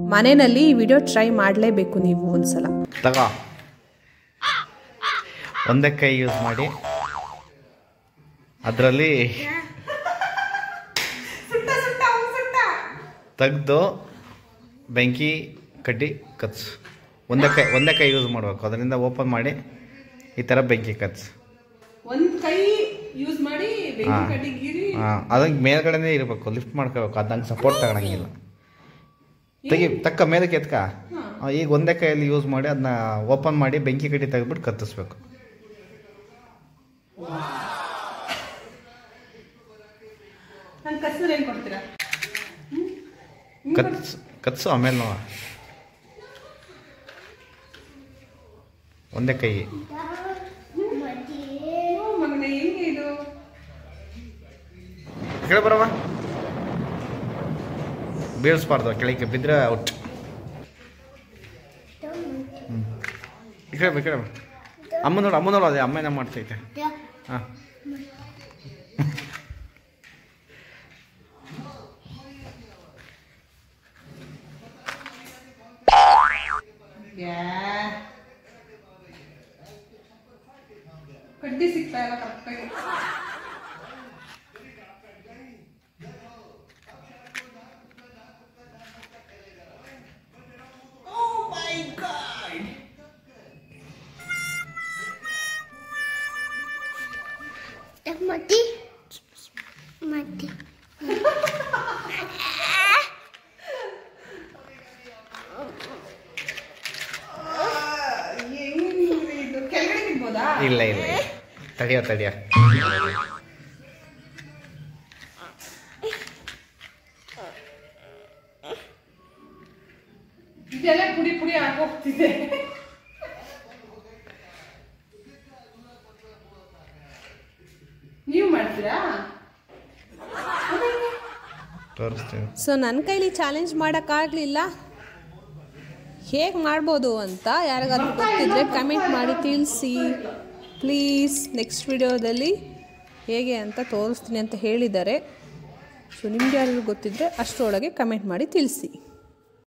ಮನೆಯಲ್ಲಿ ಈ video try ಮಾಡಲೇಬೇಕು ನೀವು ಒಂದ್ಸಲ ತಗೋ ಒಂದೇ ಕೈ ಯೂಸ್ ಮಾಡಿ ಅದರಲ್ಲಿ ತೆಗ್ದು ಬೆಂಕಿ ಕಡ್ಡಿ ಕತ್ಸು ಒಂದೇ ಕೈ ಒಂದೇ ಕೈ ಯೂಸ್ ಮಾಡಬೇಕು ಅದರಿಂದ ಓಪನ್ ಮಾಡಿ ಈ ಥರ ಬೆಂಕಿ ಕತ್ಸು ಒಂದ್ ಕೈ ಯೂಸ್ ಮಾಡಿ ಹಾ. ಕಡ್ಡಿ ಗೀರಿ ಹಾಂ ಅದಂಗೆ ಮೇಲ್ಗಡೆನೇ ಇರಬೇಕು ಲಿಫ್ಟ್ ಮಾಡ್ಕೋಬೇಕು ಅದಂಗೆ ಸಪೋರ್ಟ್ ತಗೊಳಂಗಿಲ್ಲ ತೆಗಿ ತಕ್ಕ ಮೇಲಕ್ಕೆ ಎತ್ಕ ಆ, ಈಗ ಒಂದೇ ಕೈಯಲ್ಲಿ ಯೂಸ್ ಮಾಡಿ ಅದನ್ನ ಓಪನ್ ಮಾಡಿ ಬೆಂಕಿ ಕಡ್ಡಿ ತೆಗೆದ್ಬಿಟ್ಟು ಕತ್ತಿಸ್ಬೇಕು ನನ್ ಕಸಿದ್ರೆ ಏನ್ ಕೊಡ್ತೀರಾ ಕತ್ಸ್ ಕತ್ಸು ಆಮೇಲೆ ನೋಡ ಒಂದೇ ಕೈ ಮಗನ ಹೆಂಗೆ ಇದು ಕೆಳ ಬರವ ಬೀಳಿಸ್ಬಾರ್ದು ಕೆಳಗೆ ಬಿದ್ದರೆ ಔಟ್ ಈ ಕಡೆ ಬಾ, ಈ ಕಡೆ ಬಾ. ಅಮ್ಮ ನೋಡು ಅಮ್ಮ ನೋಡು ಅದೇ ಅಮ್ಮನೇ ಮಾಡ್ತೈತೆ ಹಾಂ ಕಡ್ಡಿ ಸಿಗ್ತಾ ಇಲ್ಲ ಕರೆಕ್ಟಾಗಿ ಮತಿ ಮತಿ ಹೆಂಗ್ ಇದು ಕೆಳಗಡೆ ಇಡ್ಬೋದಾ ಇಲ್ಲ ಇಲ್ಲ ಇಲ್ಲ. ತಡಿಯೋ ತಡಿಯೋ ಇದೆಲ್ಲ ಪುಡಿ ಪುಡಿ ಹಾಕೋಗ್ತಿದೆ ನೀವು ಮಾಡ್ತೀರಾ ತೋರಿಸ್ತೀನಿ ಸೊ ನನ್ನ ಕೈಲಿ ಚಾಲೆಂಜ್ ಮಾಡೋಕ್ಕಾಗಲಿಲ್ಲ ಹೇಗೆ ಮಾಡ್ಬೋದು ಅಂತ ಯಾರಿಗಾದ್ರೂ ಗೊತ್ತಿದ್ರೆ ಕಮೆಂಟ್ ಮಾಡಿ ತಿಳಿಸಿ ಪ್ಲೀಸ್ ನೆಕ್ಸ್ಟ್ ವಿಡಿಯೋದಲ್ಲಿ ಹೇಗೆ ಅಂತ ತೋರಿಸ್ತೀನಿ ಅಂತ ಹೇಳಿದ್ದಾರೆ ಸೊ ನಿಮ್ಗೆ ಯಾರು ಗೊತ್ತಿದ್ದರೆ ಅಷ್ಟರೊಳಗೆ ಕಮೆಂಟ್ ಮಾಡಿ ತಿಳಿಸಿ